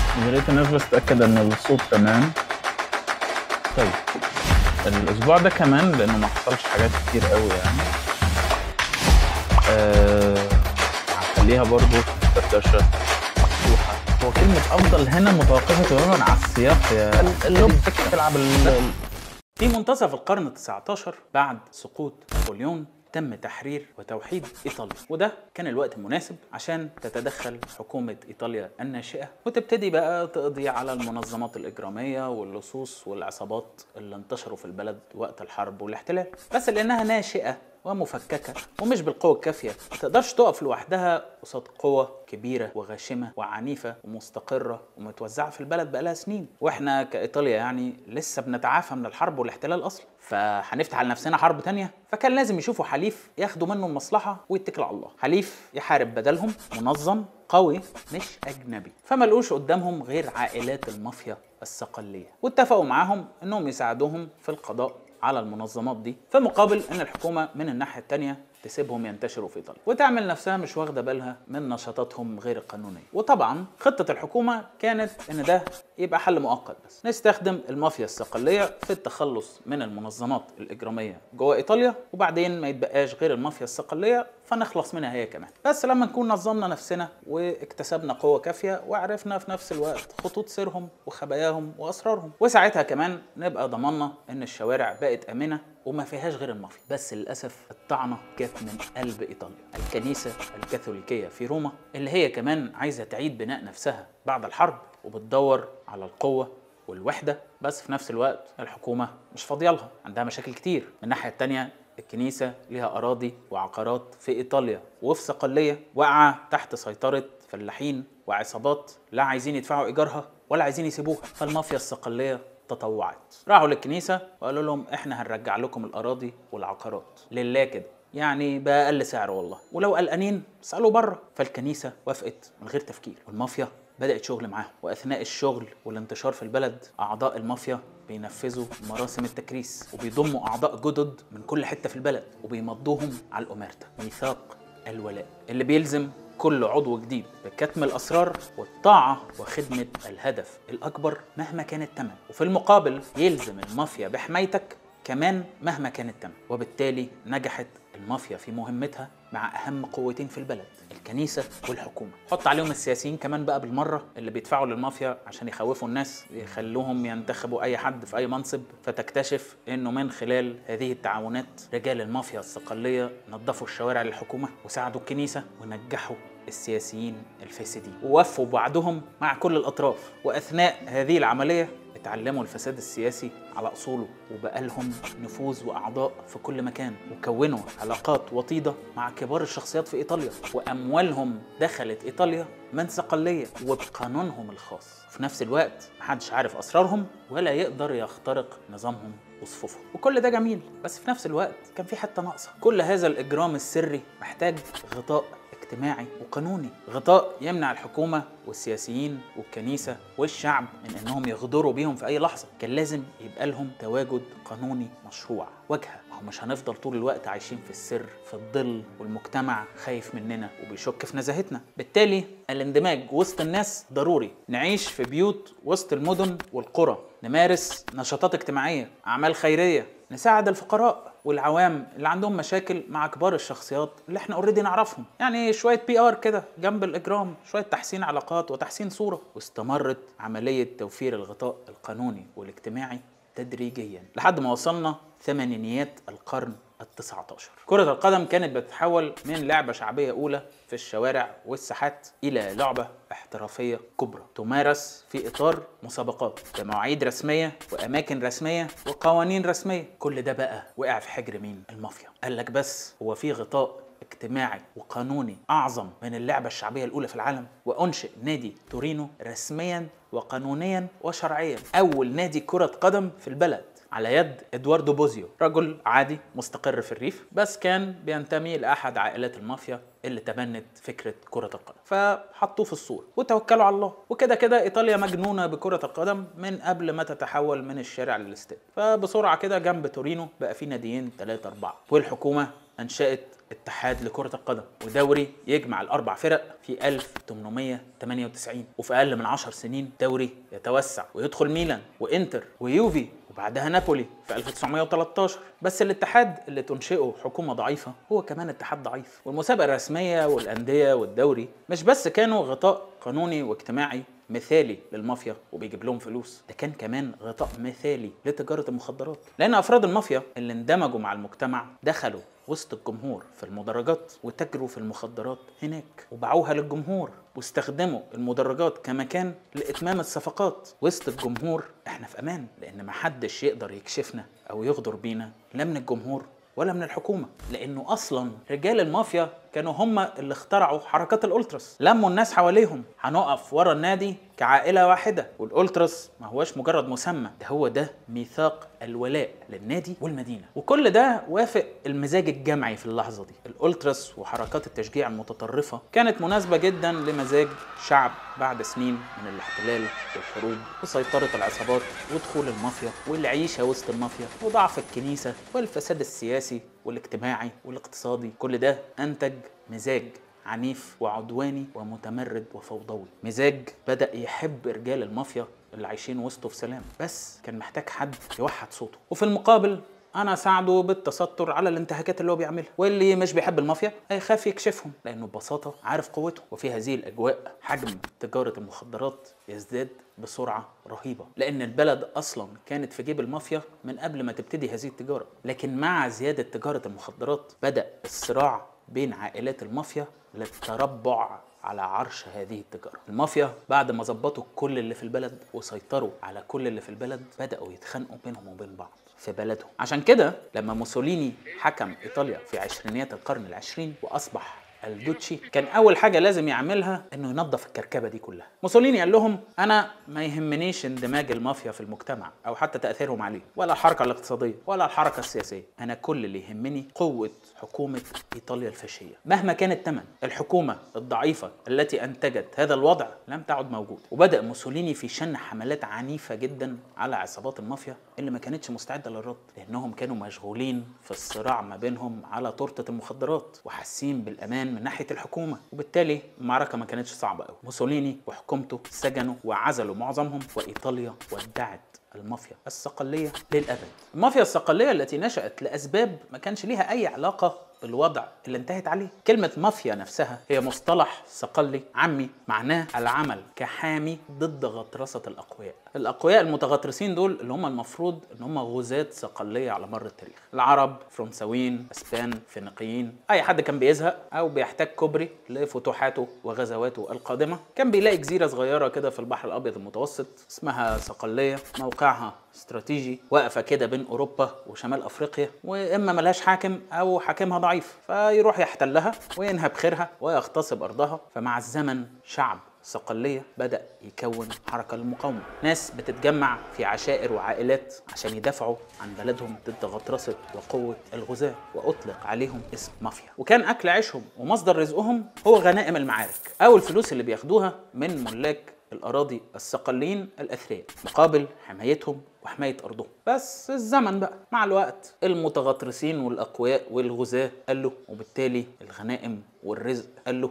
يا ريت الناس بس تتاكد ان الصوت تمام طيب الاسبوع ده كمان لانه ما حصلش حاجات كتير قوي يعني أه هخليها برضو دردشه مفتوحه هو كلمه افضل هنا متوقفه تماما على السياق يا اللب تلعب ال- في منتصف القرن التسعة بعد سقوط نابليون تم تحرير وتوحيد ايطاليا وده كان الوقت المناسب عشان تتدخل حكومه ايطاليا الناشئه وتبتدي بقى تقضي على المنظمات الاجراميه واللصوص والعصابات اللي انتشروا في البلد وقت الحرب والاحتلال بس لانها ناشئه ومفككه ومش بالقوه الكافيه ما تقدرش تقف لوحدها قصاد قوه كبيره وغاشمه وعنيفه ومستقره ومتوزعه في البلد بقالها سنين واحنا كايطاليا يعني لسه بنتعافى من الحرب والاحتلال اصلا فهنفتح على نفسنا حرب تانية فكان لازم يشوفوا حليف ياخدوا منه المصلحه ويتكلوا على الله حليف يحارب بدلهم منظم قوي مش اجنبي فما لقوش قدامهم غير عائلات المافيا الصقليه واتفقوا معاهم انهم يساعدوهم في القضاء على المنظمات دي في مقابل ان الحكومه من الناحيه الثانيه تسيبهم ينتشروا في ايطاليا وتعمل نفسها مش واخده بالها من نشاطاتهم غير القانونيه وطبعا خطه الحكومه كانت ان ده يبقى حل مؤقت بس نستخدم المافيا الصقليه في التخلص من المنظمات الاجراميه جوه ايطاليا وبعدين ما يتبقاش غير المافيا الصقليه فنخلص منها هي كمان بس لما نكون نظمنا نفسنا واكتسبنا قوه كافيه وعرفنا في نفس الوقت خطوط سيرهم وخباياهم واسرارهم وساعتها كمان نبقى ضمننا ان الشوارع بقت امنه وما فيهاش غير المافيا بس للاسف الطعنه جت من قلب ايطاليا الكنيسه الكاثوليكيه في روما اللي هي كمان عايزه تعيد بناء نفسها بعد الحرب وبتدور على القوه والوحده بس في نفس الوقت الحكومه مش فاضيه لها عندها مشاكل كتير من الناحيه التانيه الكنيسه ليها اراضي وعقارات في ايطاليا وفي صقليه واقعه تحت سيطره فلاحين وعصابات لا عايزين يدفعوا ايجارها ولا عايزين يسيبوها فالمافيا الصقليه تطوعت راحوا للكنيسه وقالوا لهم احنا هنرجع لكم الاراضي والعقارات لله كده يعني باقل سعر والله ولو قلقانين اسالوا بره فالكنيسه وافقت من غير تفكير والمافيا بدات شغل معاهم واثناء الشغل والانتشار في البلد اعضاء المافيا بينفذوا مراسم التكريس وبيضموا اعضاء جدد من كل حته في البلد وبيمضوهم على الاومرتا ميثاق الولاء اللي بيلزم كل عضو جديد بكتم الاسرار والطاعه وخدمه الهدف الاكبر مهما كان الثمن وفي المقابل يلزم المافيا بحمايتك كمان مهما كان الثمن وبالتالي نجحت المافيا في مهمتها مع اهم قوتين في البلد الكنيسه والحكومه حط عليهم السياسيين كمان بقى بالمره اللي بيدفعوا للمافيا عشان يخوفوا الناس يخلوهم ينتخبوا اي حد في اي منصب فتكتشف انه من خلال هذه التعاونات رجال المافيا الصقليه نظفوا الشوارع للحكومه وساعدوا الكنيسه ونجحوا السياسيين الفاسدين ووفوا بعضهم مع كل الاطراف واثناء هذه العمليه اتعلموا الفساد السياسي على اصوله وبقى لهم نفوذ واعضاء في كل مكان وكونوا علاقات وطيده مع كبار الشخصيات في ايطاليا واموالهم دخلت ايطاليا من صقليه وبقانونهم الخاص في نفس الوقت محدش عارف اسرارهم ولا يقدر يخترق نظامهم وصفوفهم وكل ده جميل بس في نفس الوقت كان في حته ناقصه كل هذا الاجرام السري محتاج غطاء اجتماعي وقانوني غطاء يمنع الحكومة والسياسيين والكنيسة والشعب من انهم يغدروا بيهم في اي لحظة كان لازم يبقى لهم تواجد قانوني مشروع واجهة ما هو مش هنفضل طول الوقت عايشين في السر في الظل والمجتمع خايف مننا وبيشك في نزاهتنا بالتالي الاندماج وسط الناس ضروري نعيش في بيوت وسط المدن والقرى نمارس نشاطات اجتماعية أعمال خيرية نساعد الفقراء والعوام اللي عندهم مشاكل مع كبار الشخصيات اللي احنا اوريدي نعرفهم يعني شويه بي ار كده جنب الاجرام شويه تحسين علاقات وتحسين صوره واستمرت عمليه توفير الغطاء القانوني والاجتماعي تدريجيا لحد ما وصلنا ثمانينيات القرن التسعة عشر كرة القدم كانت بتتحول من لعبة شعبية أولى في الشوارع والساحات إلى لعبة احترافية كبرى تمارس في إطار مسابقات بمواعيد رسمية وأماكن رسمية وقوانين رسمية كل ده بقى وقع في حجر مين؟ المافيا قال لك بس هو في غطاء اجتماعي وقانوني أعظم من اللعبة الشعبية الأولى في العالم وأنشئ نادي تورينو رسميا وقانونيا وشرعيا أول نادي كرة قدم في البلد على يد ادواردو بوزيو رجل عادي مستقر في الريف بس كان بينتمي لاحد عائلات المافيا اللي تبنت فكره كره القدم فحطوه في الصوره وتوكلوا على الله وكده كده ايطاليا مجنونه بكره القدم من قبل ما تتحول من الشارع للاستاد فبسرعه كده جنب تورينو بقى في ناديين ثلاثه اربعه والحكومه انشات اتحاد لكرة القدم ودوري يجمع الأربع فرق في 1898 وفي أقل من 10 سنين دوري يتوسع ويدخل ميلان وإنتر ويوفي وبعدها نابولي في 1913 بس الاتحاد اللي تنشئه حكومة ضعيفة هو كمان اتحاد ضعيف والمسابقة الرسمية والأندية والدوري مش بس كانوا غطاء قانوني واجتماعي مثالي للمافيا وبيجيب لهم فلوس ده كان كمان غطاء مثالي لتجارة المخدرات لأن أفراد المافيا اللي اندمجوا مع المجتمع دخلوا وسط الجمهور في المدرجات وتجروا في المخدرات هناك وباعوها للجمهور واستخدموا المدرجات كمكان لإتمام الصفقات وسط الجمهور احنا في أمان لأن محدش يقدر يكشفنا أو يغدر بينا لا من الجمهور ولا من الحكومة لأنه أصلا رجال المافيا كانوا هم اللي اخترعوا حركات الألتراس لموا الناس حواليهم هنقف ورا النادي كعائلة واحدة والألتراس ما هوش مجرد مسمى ده هو ده ميثاق الولاء للنادي والمدينة وكل ده وافق المزاج الجمعي في اللحظة دي الألتراس وحركات التشجيع المتطرفة كانت مناسبة جدا لمزاج شعب بعد سنين من الاحتلال والحروب وسيطرة العصابات ودخول المافيا والعيشة وسط المافيا وضعف الكنيسة والفساد السياسي والاجتماعي والاقتصادي كل ده أنتج مزاج عنيف وعدواني ومتمرد وفوضوي مزاج بدأ يحب رجال المافيا اللي عايشين وسطه في سلام بس كان محتاج حد يوحد صوته وفي المقابل انا اساعده بالتستر على الانتهاكات اللي هو بيعملها واللي مش بيحب المافيا هيخاف يكشفهم لانه ببساطه عارف قوته وفي هذه الاجواء حجم تجاره المخدرات يزداد بسرعه رهيبه لان البلد اصلا كانت في جيب المافيا من قبل ما تبتدي هذه التجاره لكن مع زياده تجاره المخدرات بدا الصراع بين عائلات المافيا للتربع على عرش هذه التجارة المافيا بعد ما ظبطوا كل اللي في البلد وسيطروا على كل اللي في البلد بدأوا يتخانقوا بينهم وبين بعض في بلدهم عشان كده لما موسوليني حكم إيطاليا في عشرينيات القرن العشرين وأصبح الدوتشي كان اول حاجه لازم يعملها انه ينظف الكركبه دي كلها موسوليني قال لهم انا ما يهمنيش اندماج المافيا في المجتمع او حتى تاثيرهم عليه ولا الحركه الاقتصاديه ولا الحركه السياسيه انا كل اللي يهمني قوه حكومه ايطاليا الفاشيه مهما كان الثمن الحكومه الضعيفه التي انتجت هذا الوضع لم تعد موجوده وبدا موسوليني في شن حملات عنيفه جدا على عصابات المافيا اللي ما كانتش مستعده للرد لانهم كانوا مشغولين في الصراع ما بينهم على تورته المخدرات وحاسين بالامان من ناحيه الحكومه وبالتالي المعركه ما كانتش صعبه قوي موسوليني وحكومته سجنوا وعزلوا معظمهم وايطاليا ودعت المافيا الصقليه للابد المافيا الصقليه التي نشات لاسباب ما كانش ليها اي علاقه بالوضع اللي انتهت عليه كلمة مافيا نفسها هي مصطلح صقلي عامي معناه العمل كحامي ضد غطرسة الأقوياء الأقوياء المتغطرسين دول اللي هم المفروض إن هم غزاة صقلية على مر التاريخ العرب فرنساويين أسبان فينيقيين أي حد كان بيزهق أو بيحتاج كوبري لفتوحاته وغزواته القادمة كان بيلاقي جزيرة صغيرة كده في البحر الأبيض المتوسط اسمها صقلية موقعها استراتيجي واقفة كده بين أوروبا وشمال أفريقيا وإما ملهاش حاكم أو حاكمها ضعيف فيروح يحتلها وينهب خيرها ويغتصب أرضها فمع الزمن شعب صقلية بدأ يكون حركة للمقاومة ناس بتتجمع في عشائر وعائلات عشان يدافعوا عن بلدهم ضد غطرسة وقوة الغزاة وأطلق عليهم اسم مافيا وكان أكل عيشهم ومصدر رزقهم هو غنائم المعارك أو الفلوس اللي بياخدوها من ملاك الأراضي الصقليين الأثرياء مقابل حمايتهم وحماية أرضهم بس الزمن بقى مع الوقت المتغطرسين والأقوياء والغزاة قالوا وبالتالي الغنائم والرزق قالوا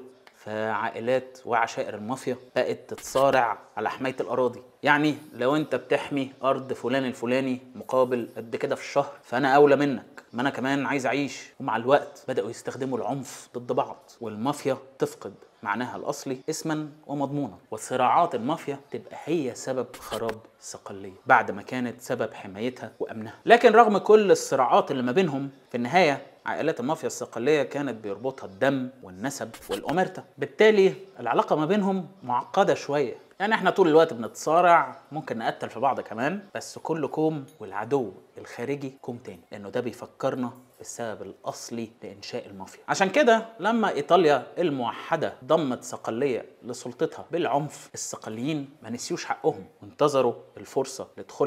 فعائلات وعشائر المافيا بقت تتصارع على حماية الأراضي يعني لو أنت بتحمي أرض فلان الفلاني مقابل قد كده في الشهر فأنا أولى منك ما أنا كمان عايز أعيش ومع الوقت بدأوا يستخدموا العنف ضد بعض والمافيا تفقد معناها الأصلي اسما ومضمونا وصراعات المافيا تبقى هي سبب خراب الصقلية بعد ما كانت سبب حمايتها وأمنها لكن رغم كل الصراعات اللي ما بينهم في النهاية عائلات المافيا الصقلية كانت بيربطها الدم والنسب والأمرتة بالتالي العلاقة ما بينهم معقدة شوية يعني احنا طول الوقت بنتصارع ممكن نقتل في بعض كمان بس كل كوم والعدو الخارجي كوم تاني لانه ده بيفكرنا بالسبب الاصلي لانشاء المافيا عشان كده لما ايطاليا الموحده ضمت صقليه لسلطتها بالعنف الصقليين ما نسيوش حقهم وانتظروا الفرصه لدخولها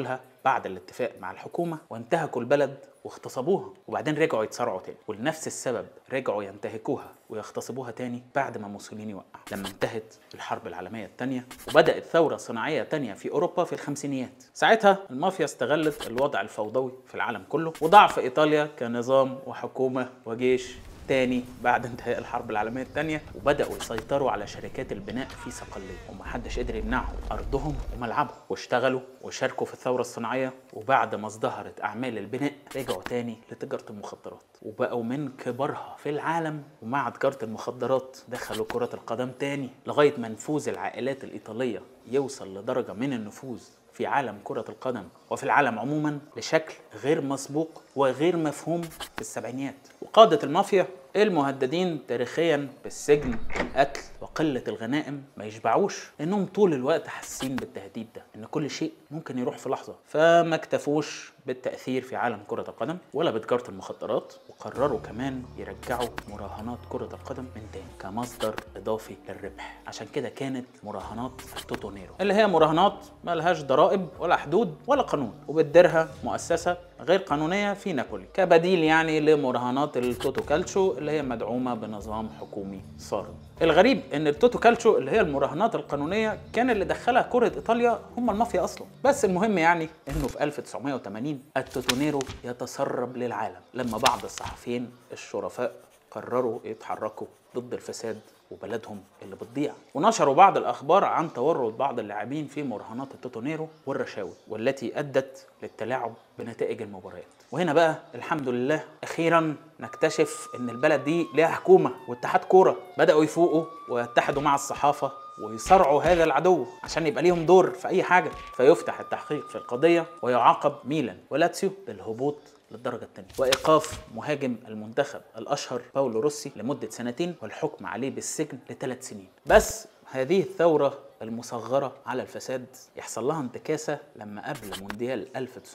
بعد الاتفاق مع الحكومه وانتهكوا البلد واغتصبوها وبعدين رجعوا يتصارعوا تاني ولنفس السبب رجعوا ينتهكوها ويغتصبوها تاني بعد ما موسوليني وقع لما انتهت الحرب العالمية الثانية وبدأت ثورة صناعية تانية في أوروبا في الخمسينيات ساعتها المافيا استغلت الوضع الفوضوي في العالم كله وضعف إيطاليا كنظام وحكومة وجيش تاني بعد انتهاء الحرب العالمية الثانية وبدأوا يسيطروا على شركات البناء في صقلية ومحدش قدر يمنعهم أرضهم وملعبهم واشتغلوا وشاركوا في الثورة الصناعية وبعد ما ازدهرت أعمال البناء رجعوا تاني لتجارة المخدرات وبقوا من كبارها في العالم ومع تجارة المخدرات دخلوا كرة القدم تاني لغاية ما نفوذ العائلات الإيطالية يوصل لدرجة من النفوذ في عالم كرة القدم وفي العالم عموما بشكل غير مسبوق وغير مفهوم في السبعينيات وقادة المافيا المهددين تاريخيا بالسجن والقتل وقلة الغنائم ما يشبعوش لأنهم طول الوقت حاسين بالتهديد ده إن كل شيء ممكن يروح في لحظة فما اكتفوش بالتأثير في عالم كرة القدم ولا بتجارة المخدرات وقرروا كمان يرجعوا مراهنات كرة القدم من تاني كمصدر إضافي للربح عشان كده كانت مراهنات التوتونيرو اللي هي مراهنات ملهاش ضرائب ولا حدود ولا قانون وبتديرها مؤسسة غير قانونية في نابولي كبديل يعني لمراهنات التوتو كالتشو اللي هي مدعومة بنظام حكومي صارم الغريب ان التوتو كالتشو اللي هي المراهنات القانونيه كان اللي دخلها كره ايطاليا هم المافيا اصلا بس المهم يعني انه في 1980 التوتونيرو يتسرب للعالم لما بعض الصحفيين الشرفاء قرروا يتحركوا ضد الفساد وبلدهم اللي بتضيع ونشروا بعض الاخبار عن تورط بعض اللاعبين في مراهنات التوتونيرو والرشاوي والتي ادت للتلاعب بنتائج المباريات وهنا بقى الحمد لله اخيرا نكتشف ان البلد دي ليها حكومه واتحاد كوره بداوا يفوقوا ويتحدوا مع الصحافه ويصارعوا هذا العدو عشان يبقى ليهم دور في اي حاجه فيفتح التحقيق في القضيه ويعاقب ميلان ولاتسيو بالهبوط للدرجة الثانية وإيقاف مهاجم المنتخب الأشهر باولو روسي لمدة سنتين والحكم عليه بالسجن لثلاث سنين بس هذه الثورة المصغرة على الفساد يحصل لها انتكاسة لما قبل مونديال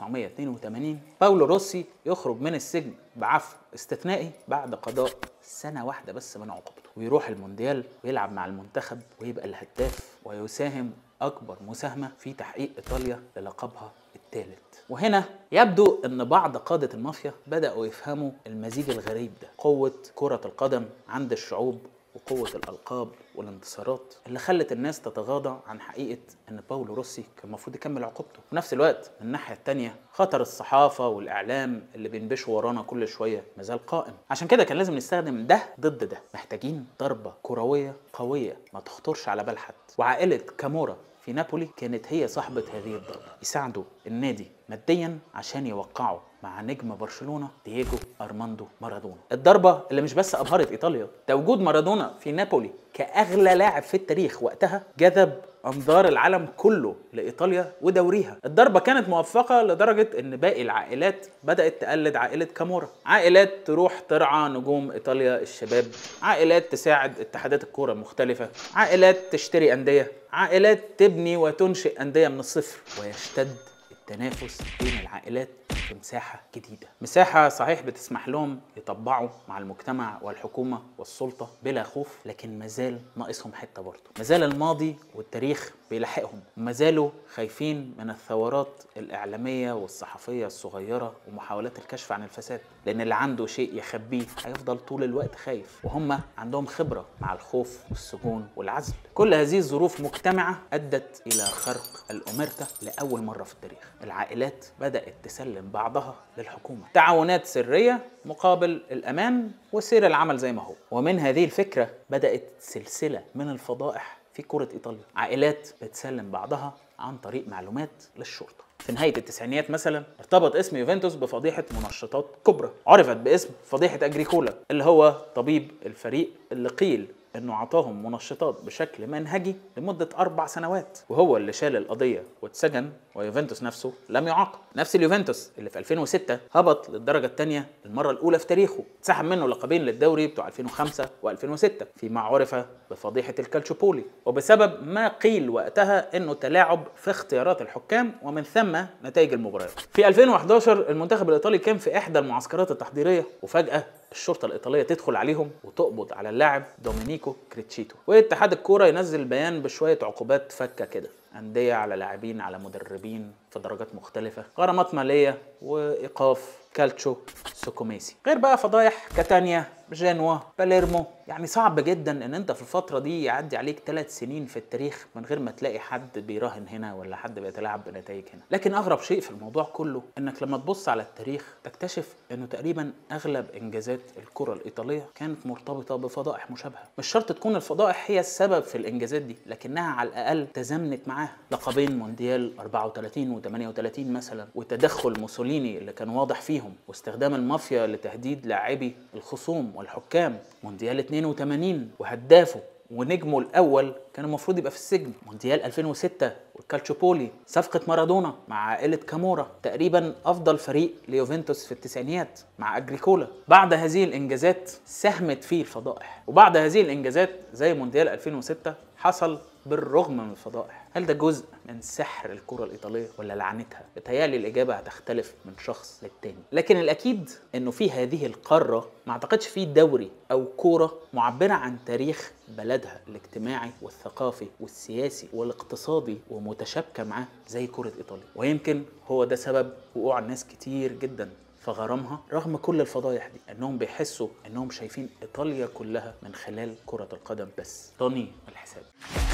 1982 باولو روسي يخرج من السجن بعفو استثنائي بعد قضاء سنة واحدة بس من عقوبته ويروح المونديال ويلعب مع المنتخب ويبقى الهداف ويساهم أكبر مساهمة في تحقيق إيطاليا للقبها الثالث وهنا يبدو ان بعض قادة المافيا بدأوا يفهموا المزيج الغريب ده قوة كرة القدم عند الشعوب وقوة الألقاب والانتصارات اللي خلت الناس تتغاضى عن حقيقة إن باولو روسي كان المفروض يكمل عقوبته في نفس الوقت من الناحية التانية خطر الصحافة والإعلام اللي بينبشوا ورانا كل شوية مازال قائم عشان كده كان لازم نستخدم ده ضد ده محتاجين ضربة كروية قوية ما تخطرش على بال حد وعائلة كامورا في نابولي كانت هي صاحبة هذه الضربة يساعدوا النادي ماديا عشان يوقعوا مع نجم برشلونة دييجو أرماندو مارادونا الضربة اللي مش بس أبهرت إيطاليا ده وجود مارادونا في نابولي كأغلى لاعب في التاريخ وقتها جذب انظار العالم كله لايطاليا ودوريها الضربه كانت موفقه لدرجه ان باقي العائلات بدات تقلد عائله كامورا عائلات تروح ترعى نجوم ايطاليا الشباب عائلات تساعد اتحادات الكوره المختلفه عائلات تشتري انديه عائلات تبني وتنشئ انديه من الصفر ويشتد التنافس بين العائلات في مساحة جديدة مساحة صحيح بتسمح لهم يطبعوا مع المجتمع والحكومة والسلطة بلا خوف لكن مازال ناقصهم حتة برضه مازال الماضي والتاريخ بيلاحقهم وما زالوا خايفين من الثورات الإعلامية والصحفية الصغيرة ومحاولات الكشف عن الفساد لأن اللي عنده شيء يخبيه هيفضل طول الوقت خايف وهم عندهم خبرة مع الخوف والسجون والعزل كل هذه الظروف مجتمعة أدت إلى خرق الأمرتة لأول مرة في التاريخ العائلات بدأت تسلم بعضها للحكومة تعاونات سرية مقابل الأمان وسير العمل زي ما هو ومن هذه الفكرة بدأت سلسلة من الفضائح في كرة إيطاليا عائلات بتسلم بعضها عن طريق معلومات للشرطة في نهاية التسعينيات مثلا ارتبط اسم يوفنتوس بفضيحة منشطات كبرى عرفت باسم فضيحة أجريكولا اللي هو طبيب الفريق اللي قيل انه عطاهم منشطات بشكل منهجي لمده اربع سنوات وهو اللي شال القضيه واتسجن ويوفنتوس نفسه لم يعاقب نفس اليوفنتوس اللي في 2006 هبط للدرجه الثانيه المره الاولى في تاريخه اتسحب منه لقبين للدوري بتوع 2005 و2006 فيما عرف بفضيحه الكالتشوبولي وبسبب ما قيل وقتها انه تلاعب في اختيارات الحكام ومن ثم نتائج المباريات في 2011 المنتخب الايطالي كان في احدى المعسكرات التحضيريه وفجاه الشرطه الايطاليه تدخل عليهم وتقبض على اللاعب دومينيكو كريتشيتو واتحاد الكوره ينزل بيان بشويه عقوبات فكه كده انديه على لاعبين على مدربين في درجات مختلفه غرامات ماليه وايقاف كالتشو سوكوميسي غير بقى فضايح كاتانيا جنوا باليرمو يعني صعب جدا ان انت في الفتره دي يعدي عليك ثلاث سنين في التاريخ من غير ما تلاقي حد بيراهن هنا ولا حد بيتلاعب بنتائج هنا لكن اغرب شيء في الموضوع كله انك لما تبص على التاريخ تكتشف انه تقريبا اغلب انجازات الكره الايطاليه كانت مرتبطه بفضائح مشابهه مش شرط تكون الفضائح هي السبب في الانجازات دي لكنها على الاقل تزامنت معاها لقبين مونديال 34 و38 مثلا وتدخل موسوليني اللي كان واضح فيهم واستخدام المافيا لتهديد لاعبي الخصوم والحكام مونديال 82 وهدافه ونجمه الاول كان المفروض يبقى في السجن مونديال 2006 والكالتشوبولي صفقة مارادونا مع عائلة كامورا تقريبا أفضل فريق ليوفنتوس في التسعينيات مع أجريكولا بعد هذه الإنجازات ساهمت فيه الفضائح وبعد هذه الإنجازات زي مونديال 2006 حصل بالرغم من الفضائح هل ده جزء من سحر الكرة الإيطالية ولا لعنتها؟ بتهيألي الإجابة هتختلف من شخص للتاني لكن الأكيد إنه في هذه القارة ما أعتقدش في دوري أو كورة معبرة عن تاريخ بلدها الاجتماعي والثقافي والسياسي والاقتصادي ومتشابكة معاه زي كرة إيطاليا ويمكن هو ده سبب وقوع ناس كتير جدا في غرامها رغم كل الفضايح دي انهم بيحسوا انهم شايفين ايطاليا كلها من خلال كرة القدم بس طني الحساب